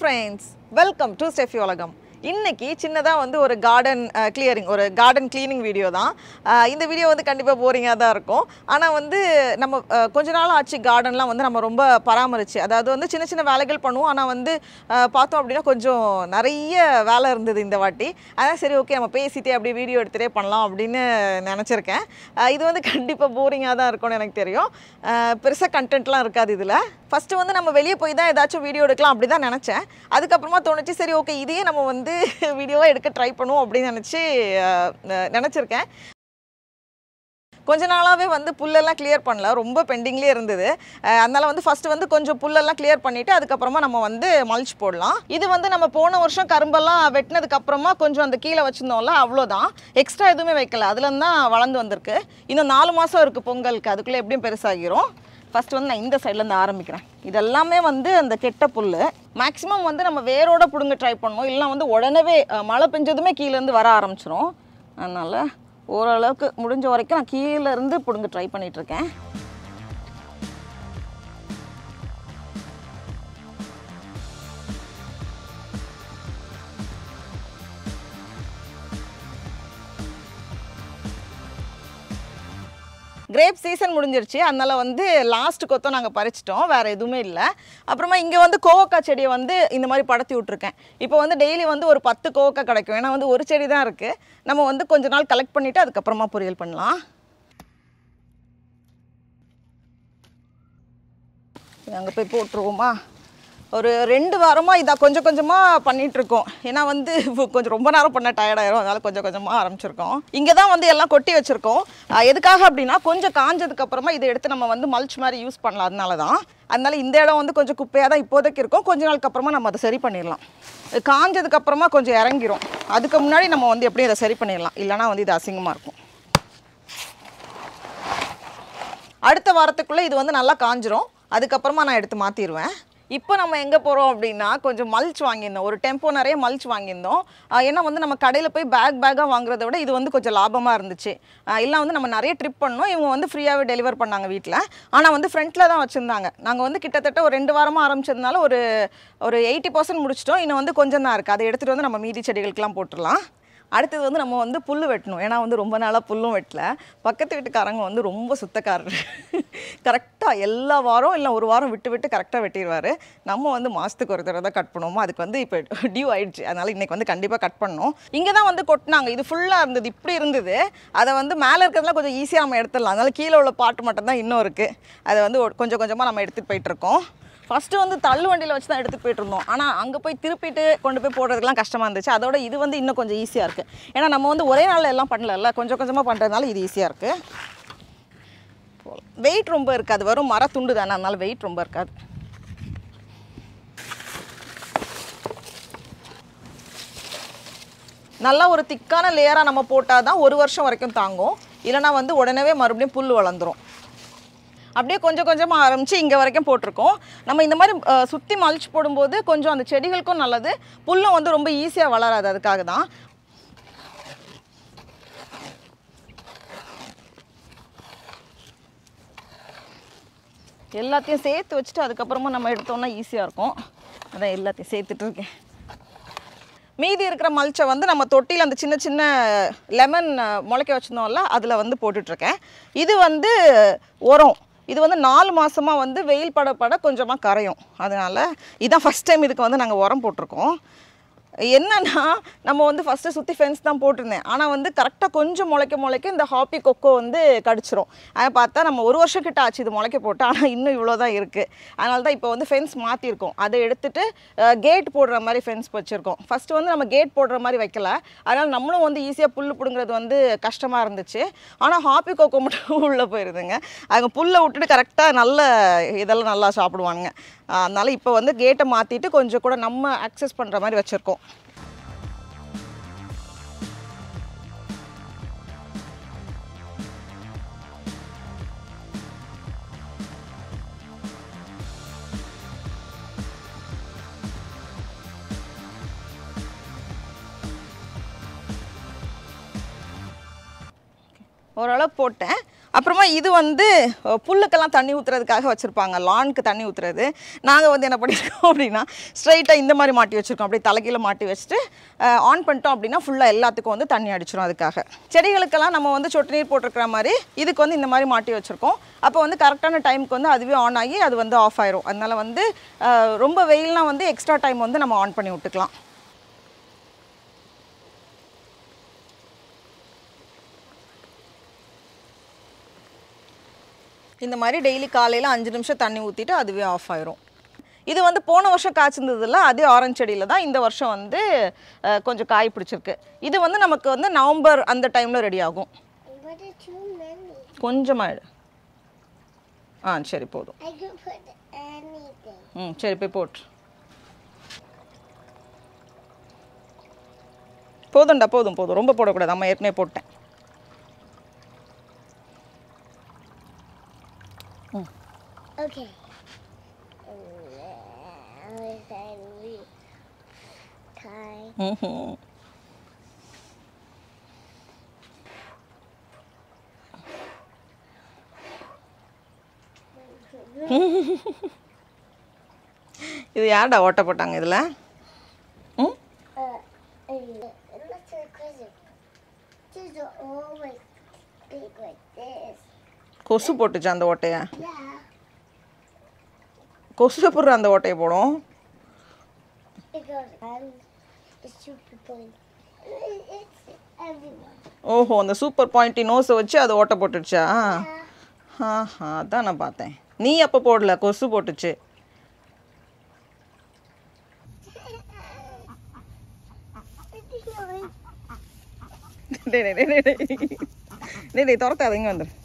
Friends welcome to Steffi உலகம் இன்னைக்கு சின்னதாக வந்து ஒரு கார்டன் கிளியரிங் ஒரு கார்டன் க்ளீனிங் வீடியோ தான் அஹ் இந்த வீடியோ வந்து கண்டிப்பாக போரிங்காக தான் இருக்கும் ஆனால் வந்து நம்ம அஹ், கொஞ்ச நாள் ஆச்சு கார்டன்லாம் வந்து நம்ம ரொம்ப பராமரிச்சு அதாவது வந்து சின்ன சின்ன வேலைகள் பண்ணுவோம் ஆனால் வந்து அஹ், பார்த்தோம் அப்படின்னா கொஞ்சம் நிறைய வேலை இருந்தது இந்த வாட்டி அதான் சரி ஓகே நம்ம பேசிட்டே அப்படியே வீடியோ எடுத்துகிட்டே பண்ணலாம் அப்படின்னு நினச்சிருக்கேன் அஹ் இது வந்து கண்டிப்பாக போரிங்காக தான் இருக்கும்னு எனக்கு தெரியும் பெருசாக கண்டென்ட்லாம் இருக்காது இதில் ஃபஸ்ட்டு வந்து நம்ம வெளியே போய் தான் ஏதாச்சும் வீடியோ எடுக்கலாம் அப்படி தான் நினச்சேன் அதுக்கப்புறமா தோணுச்சு சரி ஓகே இதையே நம்ம வந்து வீடியோவாக எடுக்க ட்ரை பண்ணுவோம் அப்படின்னு நினச்சி நினச்சிருக்கேன் கொஞ்ச நாளாகவே வந்து புல்லெல்லாம் கிளியர் பண்ணல ரொம்ப பெண்டிங்லேயே இருந்தது அஹ் அதனால வந்து ஃபர்ஸ்ட் வந்து கொஞ்சம் புல்லெல்லாம் கிளியர் பண்ணிவிட்டு அதுக்கப்புறமா நம்ம வந்து மல்ச் போடலாம் இது வந்து நம்ம போன வருஷம் கரும்பெல்லாம் வெட்டினதுக்கு அப்புறமா கொஞ்சம் அந்த கீழே வச்சுருந்தோம்ல அவ்வளோதான் எக்ஸ்ட்ரா எதுவுமே வைக்கல அதுலேருந்து தான் வளர்ந்து வந்திருக்கு இன்னும் நாலு மாதம் இருக்குது பொங்கலுக்கு அதுக்குள்ளே எப்படியும் பெருசாகிரும் ஃபர்ஸ்ட் வந்து நான் இந்த சைட்லேருந்து ஆரம்பிக்கிறேன் இதெல்லாமே வந்து அந்த கெட்ட புல் மேக்ஸிமம் வந்து நம்ம வேரோட பிடுங்க ட்ரை பண்ணணும் இல்லைனா வந்து உடனே அஹ், மழை பெஞ்சதுமே கீழேருந்து வர ஆரம்பிச்சிரும் அதனால் ஓரளவுக்கு முடிஞ்ச வரைக்கும் நான் கீழே இருந்து பிடுங்க ட்ரை பண்ணிகிட்ருக்கேன் கிரேப் சீசன் முடிஞ்சிருச்சு அதனால வந்து லாஸ்ட் கொத்தம் நாங்கள் பறிச்சிட்டோம் வேறு எதுவுமே இல்லை அப்புறமா இங்கே வந்து கோவக்காய் செடியை வந்து இந்த மாதிரி படத்தி விட்ருக்கேன் இப்போ வந்து டெய்லி வந்து ஒரு பத்து கோவக்காய் கிடைக்கும் ஏன்னா வந்து ஒரு செடி தான் இருக்குது நம்ம வந்து கொஞ்ச நாள் கலெக்ட் பண்ணிவிட்டு அதுக்கப்புறமா பொரியல் பண்ணலாம் அங்கே போய் போட்டுருவோமா ஒரு ரெண்டு வாரமாக இதை கொஞ்சம் கொஞ்சமாக பண்ணிட்டு இருக்கோம் ஏன்னா வந்து இப்போ கொஞ்சம் ரொம்ப நேரம் பண்ண டயர்டாயிரும் அதனால கொஞ்சம் கொஞ்சமாக ஆரம்பிச்சிருக்கோம் இங்கே தான் வந்து எல்லாம் கொட்டி வச்சுருக்கோம் அஹ் எதுக்காக அப்படின்னா கொஞ்சம் காஞ்சதுக்கு அப்புறமா இதை எடுத்து நம்ம வந்து மல்ச் மாதிரி யூஸ் பண்ணலாம் அதனால தான் அதனால இந்த இடம் வந்து கொஞ்சம் குப்பையாக தான் இப்போதைக்கு இருக்கும் கொஞ்ச நாளுக்கு அப்புறமா நம்ம அதை சரி பண்ணிடலாம் காஞ்சதுக்கு அப்புறமா கொஞ்சம் இறங்கிரும் அதுக்கு முன்னாடி நம்ம வந்து எப்படியும் இதை சரி பண்ணிடலாம் இல்லைனா வந்து இது அசிங்கமாக இருக்கும் அடுத்த வாரத்துக்குள்ளே இது வந்து நல்லா காஞ்சிரும் அதுக்கப்புறமா நான் எடுத்து மாற்றிடுவேன் இப்போ நம்ம எங்கே போகிறோம் அப்படின்னா கொஞ்சம் மல்ச் வாங்கியிருந்தோம் ஒரு டெம்போ நிறைய மல்ச் வாங்கியிருந்தோம் ஆஹ் ஏன்னா வந்து நம்ம கடையில் போய் பேக் பேக்காக வாங்குறத விட இது வந்து கொஞ்சம் லாபமாக இருந்துச்சு இல்லை வந்து நம்ம நிறைய ட்ரிப் பண்ணோம் இவங்க வந்து ஃப்ரீயாகவே டெலிவர் பண்ணாங்க வீட்டில் ஆனால் வந்து ஃப்ரண்ட்டில் தான் வச்சுருந்தாங்க நாங்கள் வந்து கிட்டத்தட்ட ஒரு ரெண்டு வாரமாக ஆரம்பிச்சதுனால ஒரு ஒரு எயிட்டி பர்சன்ட் முடிச்சிட்டோம் இன்னும் வந்து கொஞ்சம் தான் இருக்குது அதை எடுத்துகிட்டு வந்து நம்ம மீதி செடிகளுக்கெல்லாம் போட்டுடலாம் அடுத்தது வந்து நம்ம வந்து புல் வெட்டணும் ஏன்னா வந்து ரொம்ப நாளாக புல்லும் வெட்டல பக்கத்து வீட்டுக்காரங்க வந்து ரொம்ப சுத்தக்காரர் கரெக்டாக எல்லா வாரம் இல்லை ஒரு வாரம் விட்டு விட்டு கரெக்டாக வெட்டிடுவார் நம்ம வந்து மாதத்துக்கு ஒரு தடவை தான் கட் பண்ணுவோமோ அதுக்கு வந்து இப்போ டியூ ஆயிடுச்சு அதனால் இன்றைக்கி வந்து கண்டிப்பாக கட் பண்ணோம் இங்கே தான் வந்து கொட்டினாங்க இது ஃபுல்லாக இருந்தது இப்படி இருந்தது அதை வந்து மேலே இருக்கிறதுலாம் கொஞ்சம் ஈஸியாக நம்ம எடுத்துடலாம் அதனால் கீழே உள்ள பாட்டு மட்டும் தான் இன்னும் இருக்குது அதை வந்து ஒ- கொஞ்சம் கொஞ்சமாக நம்ம எடுத்துகிட்டு போயிட்டுருக்கோம் ஃபஸ்ட்டு வந்து தள்ளு வண்டியில் வச்சு தான் எடுத்துகிட்டு போயிட்டு இருந்தோம் ஆனால் அங்கே போய் திருப்பிட்டு கொண்டு போய் போடுறதுக்குலாம் கஷ்டமாக இருந்துச்சு அதோட இது வந்து இன்னும் கொஞ்சம் ஈஸியாக இருக்குது ஏன்னா நம்ம வந்து ஒரே நாளில் எல்லாம் பண்ணல கொஞ்சம் கொஞ்சமாக பண்ணுறதுனால இது ஈஸியாக இருக்குது வெயிட் ரொம்ப இருக்காது வெறும் மரத்துண்டு தானே அதனால வெயிட் ரொம்ப இருக்காது நல்லா ஒரு திக்கான லேயராக நம்ம போட்டால் தான் ஒரு வருஷம் வரைக்கும் தாங்கும் இல்லைனா வந்து உடனே மறுபடியும் புல் வளர்ந்துரும் அப்படியே கொஞ்சம் கொஞ்சமாக ஆரம்பித்து இங்கே வரைக்கும் போட்டிருக்கோம் நம்ம இந்த மாதிரி சுற்றி மல்ச் போடும்போது கொஞ்சம் அந்த செடிகளுக்கும் நல்லது புல்லும் வந்து ரொம்ப ஈஸியாக வளராது அதுக்காக தான் எல்லாத்தையும் சேர்த்து வச்சுட்டு அதுக்கப்புறமா நம்ம எடுத்தோம்னா ஈஸியாக இருக்கும் அதான் எல்லாத்தையும் சேர்த்துட்டு இருக்கேன் மீதி இருக்கிற மல்ச்சை வந்து நம்ம தொட்டியில் அந்த சின்ன சின்ன லெமன் முளைக்க வச்சுருந்தோம்ல அதில் வந்து போட்டுட்ருக்கேன் இது வந்து உரம் இது வந்து நாலு மாதமாக வந்து வெயில் பட பட கொஞ்சமாக கரையும் அதனால் இதான் ஃபஸ்ட் டைம் இதுக்கு வந்து நாங்கள் உரம் போட்டிருக்கோம் என்னன்னா நம்ம வந்து ஃபஸ்ட்டு சுற்றி ஃபென்ஸ் தான் போட்டிருந்தேன் ஆனால் வந்து கரெக்டாக கொஞ்சம் முளைக்க முளைக்க இந்த ஹாப்பி கொக்கோ வந்து கடிச்சிரும் அதை பார்த்தா நம்ம ஒரு வருஷம் கிட்ட ஆச்சு இது முளைக்க போட்டு ஆனால் இன்னும் இவ்வளோ தான் இருக்குது அதனால தான் இப்போ வந்து ஃபென்ஸ் மாற்றிருக்கோம் அதை எடுத்துட்டு கேட் போடுற மாதிரி ஃபென்ஸ் வச்சுருக்கோம் ஃபஸ்ட்டு வந்து நம்ம கேட் போடுற மாதிரி வைக்கல அதனால் நம்மளும் வந்து ஈஸியாக புல் பிடுங்கிறது வந்து கஷ்டமாக இருந்துச்சு ஆனால் ஹாப்பி கொக்கோ மட்டும் உள்ளே போயிருதுங்க அவங்க புல்லை விட்டுட்டு கரெக்டாக நல்ல இதெல்லாம் நல்லா சாப்பிடுவானுங்க அதனால இப்போ வந்து கேட்டை மாற்றிட்டு கொஞ்சம் கூட நம்ம அக்சஸ் பண்ணுற மாதிரி வச்சுருக்கோம் ஓரளவுக்கு போட்டேன் அப்புறமா இது வந்து அஹ், புல்லுக்கெல்லாம் தண்ணி ஊற்றுறதுக்காக வச்சுருப்பாங்க லானுக்கு தண்ணி ஊற்றுறது நாங்கள் வந்து என்ன பண்ணியிருக்கோம் அப்படின்னா ஸ்ட்ரைட்டாக இந்த மாதிரி மாட்டி வச்சுருக்கோம் அப்படியே தலைகீழ மாட்டி வச்சுட்டு ஆன் பண்ணிட்டோம் அப்படின்னா ஃபுல்லாக எல்லாத்துக்கும் வந்து தண்ணி அடிச்சிடும் அதுக்காக செடிகளுக்கெல்லாம் நம்ம வந்து சொட்டு நீர் போட்டிருக்கிற மாதிரி இதுக்கு வந்து இந்த மாதிரி மாட்டி வச்சுருக்கோம் அப்போ வந்து கரெக்டான டைமுக்கு வந்து அதுவே ஆன் ஆகி அது வந்து ஆஃப் ஆயிரும் அதனால வந்து அஹ், ரொம்ப வெயில்னா வந்து எக்ஸ்ட்ரா டைம் வந்து நம்ம ஆன் பண்ணி விட்டுக்கலாம் இந்த மாதிரி டெய்லி காலையில் அஞ்சு நிமிஷம் தண்ணி ஊற்றிட்டு அதுவே ஆஃப் ஆயிரும் இது வந்து போன வருஷம் காய்ச்சிருந்ததில்ல அதே ஆரஞ்சு செடியில் தான் இந்த வருஷம் வந்து அஹ், கொஞ்சம் காய் பிடிச்சிருக்கு இது வந்து நமக்கு வந்து நவம்பர் அந்த டைமில் ரெடி ஆகும் What are too many? கொஞ்சமாக எடு ஆ சரி போதும் I could put anything. ம் சரி போய் போட்டு போதும்டா போதும் போதும் ரொம்ப போடக்கூடாது அம்மா ஏற்கனவே போட்டேன் Okay. And then we tie. ம்ஹும். இது யார்டா ஓட்ட போட்டாங்க இதில் ம் Uh, and let's do a quiz. These are always big like this. கொசு போட்டுச்சு அந்த ஓட்டையை Yeah. கொசு எப்படி அந்த ஓட்டையை போடும் Because I'm the super boy. It's everyone. ஓஹோ அந்த சூப்பர் பாயிண்ட்டி நோஸை வச்சு அது ஓட்டை போட்டுடுச்சா Yeah. ஆஹா அதான் நான் பார்த்தேன் நீ அப்போ போடல கொசு போட்டுச்சு டேய் டேய் டேய் டேய் டேய் டேய் துரத்தாத இங்கே வந்துரு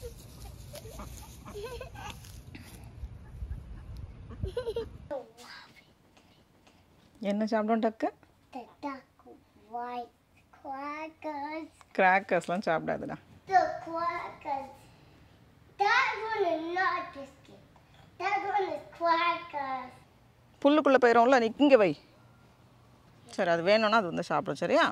என்ன சாப்பிடும் டக்கு the duck white quackers. கிராக்கர்ஸ்லாம் சாப்பிடாதுடா The quackers. That one is not biscuit. That one is quackers. புல்லுக்குள்ளே போயிடும்ல நீ இங்கே வை சரி அது வேணும்னா அது வந்து சாப்பிடும் சரியா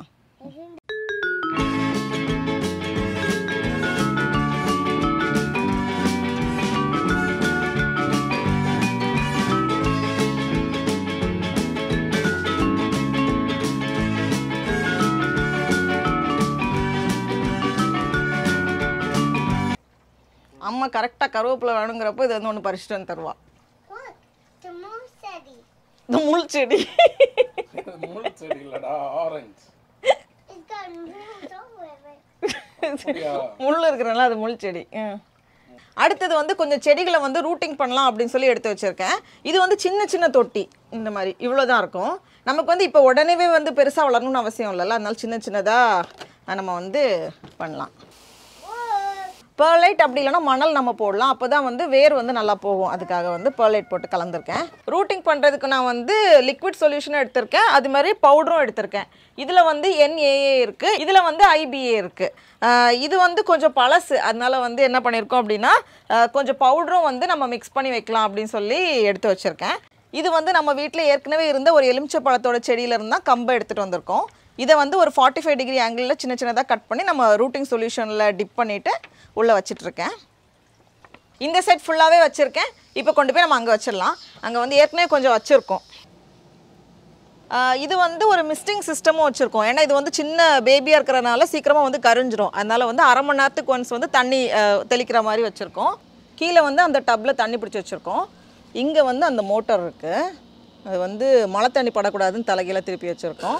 அம்மா கரெக்டாக கருவேப்பிலை வேணுங்கிறப்போ இது வந்து ஒன்று பறிச்சுட்டு வந்து தருவா Look, the moon city. இந்த முள் செடி முள் செடி இல்லடா orange It's got moons all over it. அப்படியா முள் இருக்கிறனால அது முள் செடி ம். அடுத்தது வந்து கொஞ்சம் செடிகளை வந்து ரூட்டிங் பண்ணலாம் அப்படின்னு சொல்லி எடுத்து வச்சிருக்கேன் இது வந்து சின்ன சின்ன தொட்டி இந்த மாதிரி இவ்வளோ தான் இருக்கும் நமக்கு வந்து இப்போ உடனேவே வந்து பெருசாக வளரணும்னு அவசியம் இல்லைல்ல அதனால சின்ன சின்னதாக நம்ம வந்து பண்ணலாம் பெர்லைட் அப்படி இல்லைன்னா மணல் நம்ம போடலாம் அப்போ தான் வந்து வேர் வந்து நல்லா போகும் அதுக்காக வந்து பெர்லைட் போட்டு கலந்துருக்கேன் ரூட்டிங் பண்ணுறதுக்கு நான் வந்து லிக்விட் சொல்யூஷனும் எடுத்திருக்கேன் அது மாதிரி பவுடரும் எடுத்திருக்கேன் இதில் வந்து NAA இருக்குது இதில் வந்து ஐபிஏ இருக்குது இது வந்து கொஞ்சம் பழசு அதனால வந்து என்ன பண்ணியிருக்கோம் அப்படின்னா ஆஹ் கொஞ்சம் பவுடரும் வந்து நம்ம மிக்ஸ் பண்ணி வைக்கலாம் அப்படின்னு சொல்லி எடுத்து வச்சுருக்கேன் இது வந்து நம்ம வீட்டில் ஏற்கனவே இருந்த ஒரு எலுமிச்சை பழத்தோட செடியிலேருந்து தான் கம்பை எடுத்துகிட்டு வந்திருக்கோம் இதை வந்து ஒரு ஃபார்ட்டி ஃபைவ் டிகிரி ஆங்கிளில் சின்ன சின்னதாக கட் பண்ணி நம்ம ரூட்டிங் சொல்யூஷனில் டிப் பண்ணிவிட்டு உள்ளே வச்சிட்ருக்கேன் இந்த செட் ஃபுல்லாகவே வச்சுருக்கேன் இப்போ கொண்டு போய் நம்ம அங்கே வச்சிடலாம் அங்கே வந்து ஏற்கனவே கொஞ்சம் வச்சுருக்கோம் ஆஹ் இது வந்து ஒரு மிஸ்டிங் சிஸ்டமும் வச்சுருக்கோம் ஏன்னா இது வந்து சின்ன பேபியாக இருக்கிறனால சீக்கிரமாக வந்து கரிஞ்சிரும் அதனால் வந்து அரை மணி நேரத்துக்கு ஒன்ஸ் வந்து தண்ணி ஆஹ் தெளிக்கிற மாதிரி வச்சுருக்கோம் கீழே வந்து அந்த டப்பில் தண்ணி பிடிச்சி வச்சுருக்கோம் இங்கே வந்து அந்த மோட்டர் இருக்குது அது வந்து மழை தண்ணி படக்கூடாதுன்னு தலைகீழ திருப்பி வச்சுருக்கோம்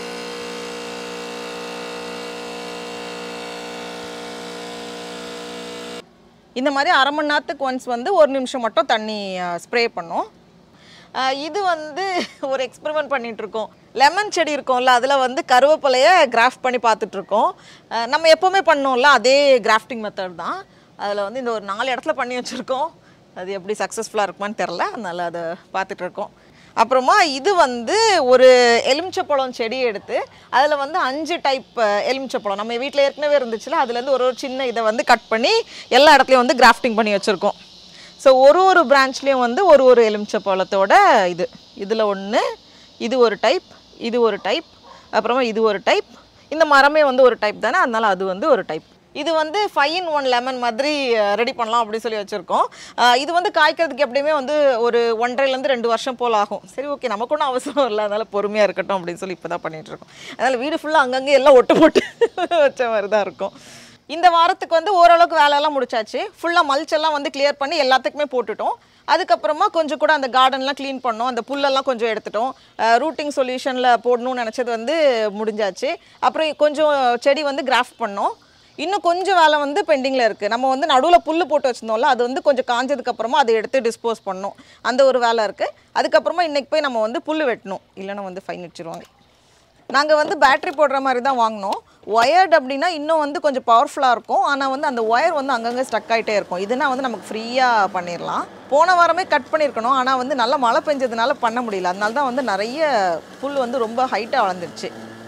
இந்த மாதிரி அரை மணி நேரத்துக்கு ஒன்ஸ் வந்து ஒரு நிமிஷம் மட்டும் தண்ணி ஸ்ப்ரே பண்ணும் அஹ் இது வந்து ஒரு எக்ஸ்பெரிமெண்ட் பண்ணிட்டு இருக்கோம் லெமன் செடி இருக்கும்ல அதில் வந்து கருவேப்பிலையை கிராஃப்ட் பண்ணி பார்த்துட்டு இருக்கோம் அஹ் நம்ம எப்போவுமே பண்ணோம்ல அதே கிராஃப்டிங் மெத்தட் தான் அதில் வந்து இந்த ஒரு நாலு இடத்துல பண்ணி வச்சுருக்கோம் அது எப்படி சக்ஸஸ்ஃபுல்லாக இருக்குமான்னு தெரில அதனால் அதை பார்த்துட்டு இருக்கோம் அப்புறமா இது வந்து ஒரு எலுமிச்சப்பழம் செடி எடுத்து அதில் வந்து அஞ்சு டைப் எலுமிச்சப்பழம் நம்ம வீட்டில் ஏற்கனவே இருந்துச்சுல அதுலேருந்து ஒரு ஒரு சின்ன இதை வந்து கட் பண்ணி எல்லா இடத்துலையும் வந்து கிராஃப்டிங் பண்ணி வச்சுருக்கோம் ஸோ ஒரு ஒரு பிரான்ச்லேயும் வந்து ஒரு ஒரு எலுமிச்சப்பழத்தோட இது இதில் ஒன்று இது ஒரு டைப் இது ஒரு டைப் அப்புறமா இது ஒரு டைப் இந்த மரமே வந்து ஒரு டைப் தானே அதனால அது வந்து ஒரு டைப் இது வந்து ஃபைவ் இன் ஒன் லெமன் மாதிரி ரெடி பண்ணலாம் அப்படின்னு சொல்லி வச்சுருக்கோம் இது வந்து காய்க்கிறதுக்கு எப்படியுமே வந்து ஒரு ஒன்றரைலேருந்து ரெண்டு வருஷம் போல் ஆகும் சரி ஓகே நமக்கு ஒன்றும் அவசரம் இல்லை அதனால் பொறுமையாக இருக்கட்டும் அப்படின்னு சொல்லி இப்போ தான் பண்ணிகிட்ருக்கோம் அதனால் வீடு ஃபுல்லாக அங்கங்கே எல்லாம் ஒட்டு போட்டு வச்ச மாதிரி தான் இருக்கும் இந்த வாரத்துக்கு வந்து ஓரளவுக்கு வேலையெல்லாம் முடிச்சாச்சு ஃபுல்லாக மல்ச்செல்லாம் வந்து கிளியர் பண்ணி எல்லாத்துக்குமே போட்டுட்டோம் அதுக்கப்புறமா கொஞ்சம் கூட அந்த கார்டன்லாம் க்ளீன் பண்ணோம் அந்த புல்லெல்லாம் கொஞ்சம் எடுத்துட்டோம் ரூட்டிங் சொல்யூஷனில் போடணும்னு நினச்சது வந்து முடிஞ்சாச்சு அப்புறம் கொஞ்சம் செடி வந்து கிராஃப்ட் பண்ணோம் இன்னும் கொஞ்சம் வேலை வந்து பெண்டிங்கில் இருக்குது நம்ம வந்து நடுவில் புல் போட்டு வச்சுருந்தோம்ல அது வந்து கொஞ்சம் காஞ்சதுக்கப்புறமா அதை எடுத்து டிஸ்போஸ் பண்ணணும் அந்த ஒரு வேலை இருக்குது அதுக்கப்புறமா இன்றைக்கி போய் நம்ம வந்து புல் வெட்டணும் இல்லைன்னா வந்து ஃபைன் வச்சுருவாங்க நாங்கள் வந்து பேட்டரி போடுற மாதிரி தான் வாங்கினோம் ஒயர்டு அப்படின்னா இன்னும் வந்து கொஞ்சம் பவர்ஃபுல்லாக இருக்கும் ஆனால் வந்து அந்த ஒயர் வந்து அங்கங்கே ஸ்டக் ஆகிட்டே இருக்கும் இதுனா வந்து நமக்கு ஃப்ரீயாக பண்ணிடலாம் போன வாரமே கட் பண்ணியிருக்கணும் ஆனால் வந்து நல்லா மழை பெஞ்சதுனால பண்ண முடியல அதனால தான் வந்து நிறைய புல் வந்து ரொம்ப ஹைட்டாக வளர்ந்துருச்சு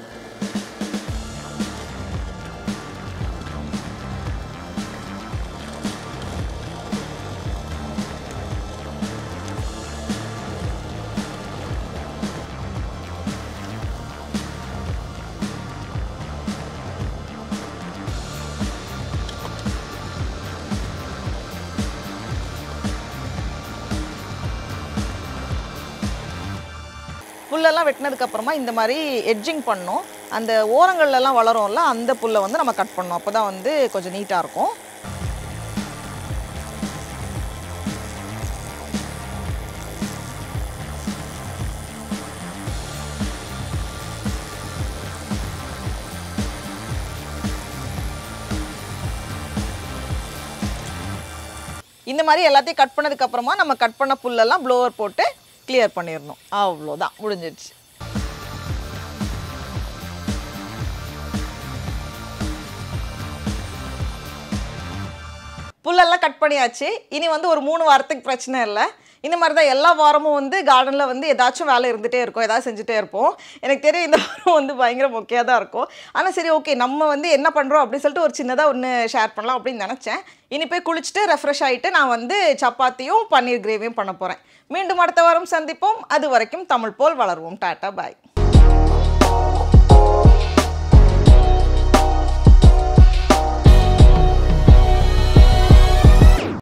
புல்லெல்லாம் வெட்டினதுக்கு அப்புறமா இந்த மாதிரி எட்ஜிங் பண்ணோம் அந்த ஓரங்கள்லாம் வளரும்ல அந்த புல்லை வந்து நம்ம கட் பண்ணோம் அப்போ தான் வந்து கொஞ்சம் நீட்டாக இருக்கும் இந்த மாதிரி எல்லாத்தையும் கட் பண்ணதுக்கு அப்புறமா நம்ம கட் பண்ண புல்லெல்லாம் ப்ளோவர் போட்டு கிளியர் பண்ணிடணும் அவ்வளோதான் முடிஞ்சிடுச்சு புல்லெல்லாம் கட் பண்ணியாச்சு இனி வந்து ஒரு மூணு வாரத்துக்கு பிரச்சனை இல்லை இந்த மாதிரி தான் எல்லா வாரமும் வந்து கார்டனில் வந்து ஏதாச்சும் வேலை இருந்துகிட்டே இருக்கும் ஏதாவது செஞ்சுட்டே இருப்போம் எனக்கு தெரியும் இந்த வாரம் வந்து பயங்கர மொக்கையாக தான் இருக்கும் ஆனால் சரி ஓகே நம்ம வந்து என்ன பண்ணுறோம் அப்படின்னு சொல்லிட்டு ஒரு சின்னதாக ஒன்று ஷேர் பண்ணலாம் அப்படின்னு நினச்சேன் இனி போய் குளிச்சுட்டு ரெஃப்ரெஷ் ஆகிட்டு நான் வந்து சப்பாத்தியும் பன்னீர் கிரேவியும் பண்ண போகிறேன் மீண்டும் அடுத்த வாரம் சந்திப்போம் அது வரைக்கும் தமிழ் போல் வளருவோம் டாட்டா பாய்